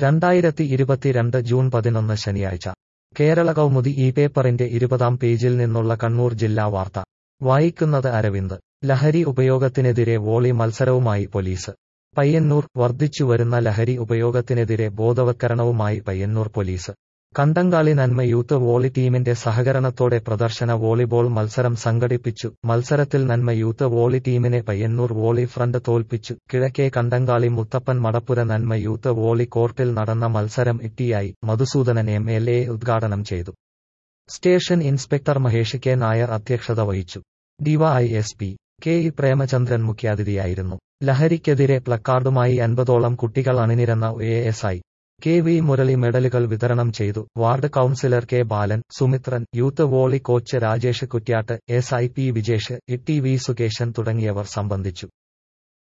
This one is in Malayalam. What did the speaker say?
രണ്ടായിരത്തി ഇരുപത്തിരണ്ട് ജൂൺ പതിനൊന്ന് ശനിയാഴ്ച കേരള കൗമുദി ഈ പേപ്പറിന്റെ ഇരുപതാം പേജിൽ നിന്നുള്ള കണ്ണൂർ ജില്ലാ വാർത്ത വായിക്കുന്നത് അരവിന്ദ് ലഹരി ഉപയോഗത്തിനെതിരെ വോളി മത്സരവുമായി പോലീസ് പയ്യന്നൂർ വർദ്ധിച്ചുവരുന്ന ലഹരി ഉപയോഗത്തിനെതിരെ ബോധവത്കരണവുമായി Payyanur police Kandankali Nanma youth volley ടീമിന്റെ സഹകരണത്തോടെ പ്രദർശന വോളിബോൾ മത്സരം സംഘടിപ്പിച്ചു മത്സരത്തിൽ നന്മ യൂത്ത് വോളി ടീമിനെ പയ്യന്നൂർ വോളി ഫ്രണ്ട് തോൽപ്പിച്ചു കിഴക്കേ കണ്ടങ്കാളി മുത്തപ്പൻ മടപ്പുര നന്മ യൂത്ത് വോളി കോർട്ടിൽ നടന്ന മത്സരം ഇട്ടിയായി മധുസൂദനൻ എം എൽ എ ഉദ്ഘാടനം ചെയ്തു station inspector Mahesh K Nair അധ്യക്ഷത വഹിച്ചു ഡിവൈഎസ്പി കെ ഇ പ്രേമചന്ദ്രൻ മുഖ്യാതിഥിയായിരുന്നു ലഹരിക്കെതിരെ പ്ലക്കാർഡുമായി അൻപതോളം കുട്ടികൾ അണിനിരന്ന A S I K V Murali മെഡലുകൾ വിതരണം ചെയ്തു ward councillor K Balan Sumithran youth volley coach Rajesh Kuttiyattu S I P Vijesh E T V Sukesan തുടങ്ങിയവർ സംബന്ധിച്ചു